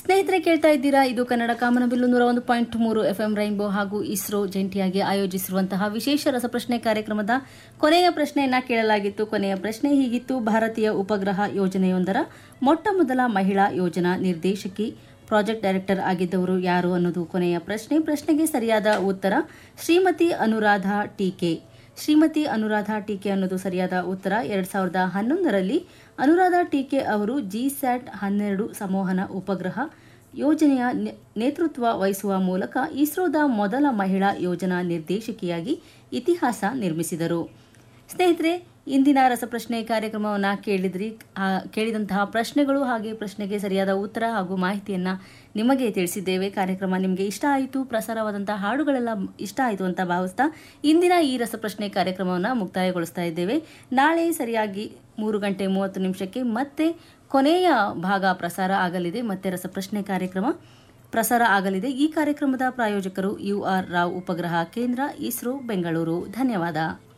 ಸ್ನೇಹಿತರೆ ಕೇಳ್ತಾ ಇದ್ದೀರಾ ಇದು ಕನ್ನಡ ಕಾಮನಬಿಲ್ಲು ನೂರ ಒಂದು ಪಾಯಿಂಟ್ ಮೂರು ಎಫ್ಎಂ ರೈನ್ಬೋ ಹಾಗೂ ಇಸ್ರೋ ಜಂಟಿಯಾಗಿ ಆಯೋಜಿಸಿರುವಂತಹ ವಿಶೇಷ ರಸಪ್ರಶ್ನೆ ಕಾರ್ಯಕ್ರಮದ ಕೊನೆಯ ಪ್ರಶ್ನೆಯನ್ನ ಕೇಳಲಾಗಿತ್ತು ಕೊನೆಯ ಪ್ರಶ್ನೆ ಹೀಗಿತ್ತು ಭಾರತೀಯ ಉಪಗ್ರಹ ಯೋಜನೆಯೊಂದರ ಮೊಟ್ಟ ಮೊದಲ ಮಹಿಳಾ ಯೋಜನಾ ನಿರ್ದೇಶಕಿ ಪ್ರಾಜೆಕ್ಟ್ ಡೈರೆಕ್ಟರ್ ಆಗಿದ್ದವರು ಯಾರು ಅನ್ನೋದು ಕೊನೆಯ ಪ್ರಶ್ನೆ ಪ್ರಶ್ನೆಗೆ ಸರಿಯಾದ ಉತ್ತರ ಶ್ರೀಮತಿ ಅನುರಾಧ ಟೀಕೆ ಶ್ರೀಮತಿ ಅನುರಾಧ ಟೀಕೆ ಅನ್ನೋದು ಸರಿಯಾದ ಉತ್ತರ ಎರಡ್ ಸಾವಿರದ ಹನ್ನೊಂದರಲ್ಲಿ ಅನುರಾಧ ಟೀಕೆ ಅವರು ಜಿಸ್ಯಾಟ್ ಹನ್ನೆರಡು ಸಂವಹನ ಉಪಗ್ರಹ ಯೋಜನೆಯ ನೆ- ನೇತೃತ್ವ ವಹಿಸುವ ಮೂಲಕ ಇಸ್ರೋದ ಮೊದಲ ಮಹಿಳಾ ಯೋಜನಾ ನಿರ್ದೇಶಕಿಯಾಗಿ ಇತಿಹಾಸ ನಿರ್ಮಿಸಿದರು ಸ್ನೇಹಿತರೆ ಇಂದಿನ ರಸಪ್ರಶ್ನೆ ಕಾರ್ಯಕ್ರಮವನ್ನು ಕೇಳಿದ್ರಿ ಆ, ಕೇಳಿದಂತಹ ಪ್ರಶ್ನೆಗಳು ಹಾಗೆ ಪ್ರಶ್ನೆಗೆ ಸರಿಯಾದ ಉತ್ತರ ಹಾಗೂ ಮಾಹಿತಿಯನ್ನ ನಿಮಗೆ ತಿಳಿಸಿದ್ದೇವೆ ಕಾರ್ಯಕ್ರಮ ನಿಮಗೆ ಇಷ್ಟ ಆಯಿತು ಪ್ರಸಾರವಾದಂತಹ ಹಾಡುಗಳೆಲ್ಲ ಇಷ್ಟ ಆಯಿತು ಅಂತ ಭಾವಿಸ್ತಾ ಇಂದಿನ ಈ ರಸಪ್ರಶ್ನೆ ಕಾರ್ಯಕ್ರಮವನ್ನು ಮುಕ್ತಾಯಗೊಳಿಸ್ತಾ ಇದ್ದೇವೆ ನಾಳೆ ಸರಿಯಾಗಿ ಮೂರು ಗಂಟೆ ಮೂವತ್ತು ನಿಮಿಷಕ್ಕೆ ಮತ್ತೆ ಕೊನೆಯ ಭಾಗ ಪ್ರಸಾರ ಆಗಲಿದೆ ಮತ್ತೆ ರಸಪ್ರಶ್ನೆ ಕಾರ್ಯಕ್ರಮ ಪ್ರಸಾರ ಆಗಲಿದೆ ಈ ಕಾರ್ಯಕ್ರಮದ ಪ್ರಾಯೋಜಕರು ಯು ಆರ್ ರಾವ್ ಉಪಗ್ರಹ ಕೇಂದ್ರ ಇಸ್ರೋ ಬೆಂಗಳೂರು ಧನ್ಯವಾದ